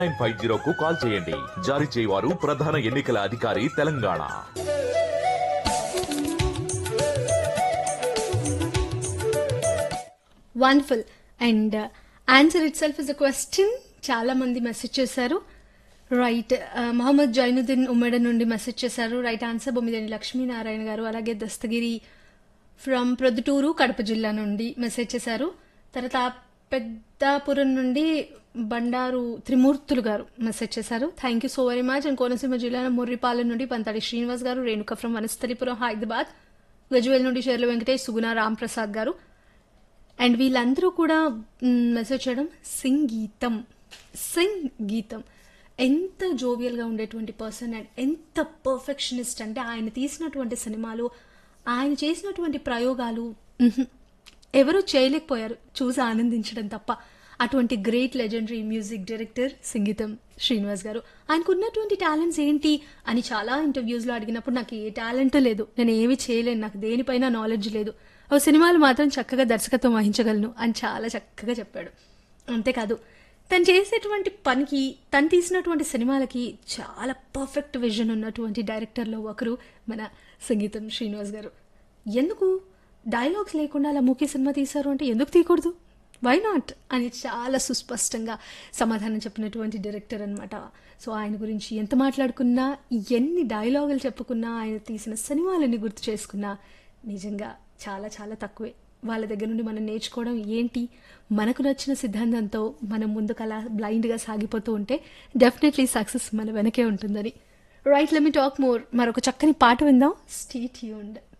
nine five జీరోకు call చేయండి జారీ చేయవారు ప్రధాన ఎన్నికల అధికారి Telangana wonderful and answer itself is a question చాలా మంది మెసేజ్ చేశారు రైట్ మహమ్మద్ జైనుద్దీన్ ఉమ్మడి నుండి మెసేజ్ చేశారు రైట్ ఆన్సర్ బొమ్మిదేని లక్ష్మీనారాయణ గారు అలాగే దస్తగిరి ఫ్రమ్ ప్రొద్దుటూరు కడప జిల్లా నుండి మెసేజ్ చేశారు తర్వాత పెద్దాపురం నుండి బండారు త్రిమూర్తులు గారు మెసేజ్ చేశారు thank you so very much and Konaseema జిల్లా ముర్రిపాలెం నుండి పంతాడి శ్రీనివాస్ గారు రేణుక ఫ్రమ్ వనస్థలిపురం హైదరాబాద్ గజవేల్ నుండి షేర్ల వెంకటేష్ సుగుణ రామ్ ప్రసాద్ గారు అండ్ వీళ్ళందరూ కూడా మ్, మెసేజ్ చేయడం సింగీతం సింగీతం ఎంత జోవియల్గా ఉండేటువంటి పర్సన్ అండ్ ఎంత పర్ఫెక్షనిస్ట్ అంటే ఆయన తీసినటువంటి సినిమాలు ఆయన చేసినటువంటి ప్రయోగాలు మ్హూ, ఎవరూ చేయలేకపోయారు చూసి ఆనందించడం తప్ప అటువంటి గ్రేట్ లెజెండరీ మ్యూజిక్ డైరెక్టర్ సంగీతం శ్రీనివాస్ గారు ఆయనకు ఉన్నటువంటి టాలెంట్స్ ఏంటి అని చాలా ఇంటర్వ్యూస్లో అడిగినప్పుడు నాకు ఏ టాలెంట్ లేదు నేను ఏమి చేయలేను నాకు దేనిపైన నాలెడ్జ్ లేదు ఓ సినిమాలు మాత్రం చక్కగా దర్శకత్వం వహించగలను అని చాలా చక్కగా చెప్పాడు అంతేకాదు తను చేసేటువంటి పనికి తను తీసినటువంటి సినిమాలకి చాలా పర్ఫెక్ట్ విజన్ ఉన్నటువంటి డైరెక్టర్లో ఒకరు మన సంగీతం శ్రీనివాస్ గారు ఎందుకు డైలాగ్స్ లేకుండా అలా మూకీ సినిమా తీశారు అంటే ఎందుకు తీయకూడదు వై నాట్ అని చాలా సుస్పష్టంగా సమాధానం చెప్పినటువంటి డైరెక్టర్ అనమాట సో ఆయన గురించి ఎంత మాట్లాడుకున్నా ఎన్ని డైలాగులు చెప్పుకున్నా ఆయన తీసిన సినిమాలని గుర్తు చేసుకున్నా నిజంగా చాలా చాలా తక్కువే వాళ్ళ దగ్గర నుండి మనం నేర్చుకోవడం ఏంటి మనకు నచ్చిన సిద్ధాంతంతో మనం ముందుకు అలా బ్లైండ్గా సాగిపోతూ ఉంటే డెఫినెట్లీ సక్సెస్ మన వెనకే ఉంటుందని right let me talk more మరొక చక్కని పాట విందాం స్టీ ట్యూన్డ్